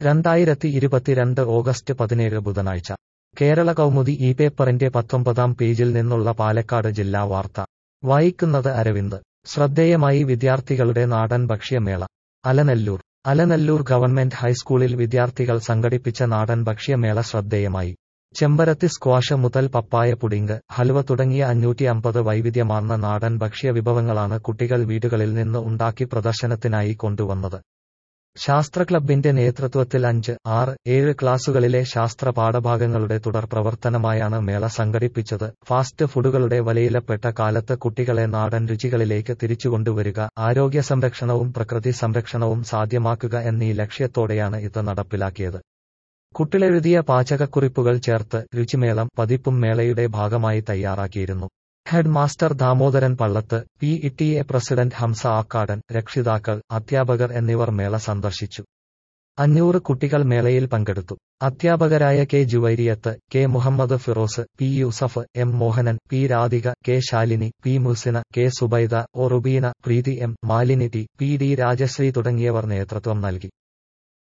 രണ്ടായിരത്തി ഇരുപത്തിരണ്ട് ഓഗസ്റ്റ് പതിനേഴ് ബുധനാഴ്ച കേരള കൗമുദി ഈ പേപ്പറിന്റെ പത്തൊമ്പതാം പേജിൽ നിന്നുള്ള പാലക്കാട് ജില്ലാ വാർത്ത വായിക്കുന്നത് അരവിന്ദ് ശ്രദ്ധേയമായി വിദ്യാർത്ഥികളുടെ നാടൻ ഭക്ഷ്യമേള അലനല്ലൂർ അലനല്ലൂർ ഗവൺമെന്റ് ഹൈസ്കൂളിൽ വിദ്യാർത്ഥികൾ സംഘടിപ്പിച്ച നാടൻ ഭക്ഷ്യമേള ശ്രദ്ധേയമായി ചെമ്പരത്തി സ്ക്വാഷ് മുതൽ പപ്പായ പുഡിംഗ് ഹൽവ തുടങ്ങിയ അഞ്ഞൂറ്റി അമ്പത് വൈവിധ്യമാർന്ന നാടൻ ഭക്ഷ്യ വിഭവങ്ങളാണ് കുട്ടികൾ വീടുകളിൽ നിന്ന് ഉണ്ടാക്കി പ്രദർശനത്തിനായി കൊണ്ടുവന്നത് ശാസ്ത്ര ക്ലബിന്റെ നേതൃത്വത്തിൽ അഞ്ച് ആറ് ഏഴ് ക്ലാസുകളിലെ ശാസ്ത്ര പാഠഭാഗങ്ങളുടെ തുടർ പ്രവർത്തനമായാണ് മേള സംഘടിപ്പിച്ചത് ഫാസ്റ്റ് ഫുഡുകളുടെ വലയിലപ്പെട്ട കാലത്ത് കുട്ടികളെ നാടൻ രുചികളിലേക്ക് തിരിച്ചുകൊണ്ടുവരിക ആരോഗ്യ സംരക്ഷണവും പ്രകൃതി സംരക്ഷണവും സാധ്യമാക്കുക എന്നീ ലക്ഷ്യത്തോടെയാണ് ഇത് നടപ്പിലാക്കിയത് കുട്ടികളെഴുതിയ പാചകക്കുറിപ്പുകൾ ചേർത്ത് രുചിമേളം പതിപ്പും മേളയുടെ ഭാഗമായി തയ്യാറാക്കിയിരുന്നു head master Damodaran Pallath P E A president Hamsa Akkadan രക്ഷിതാക്കൾ അധ്യാപകർ എന്നിവർ മേള സന്ദർശിച്ചു അഞ്ഞൂറ് കുട്ടികൾ മേളയിൽ പങ്കെടുത്തു അധ്യാപകരായ K Juvairiyath K Muhammad Firoz P Yusuf M Mohanan P Radhika K Shalini P Musina K Subaida O Rubeena Preethi M Malini T P D Rajasree തുടങ്ങിയവർ നേതൃത്വം നൽകി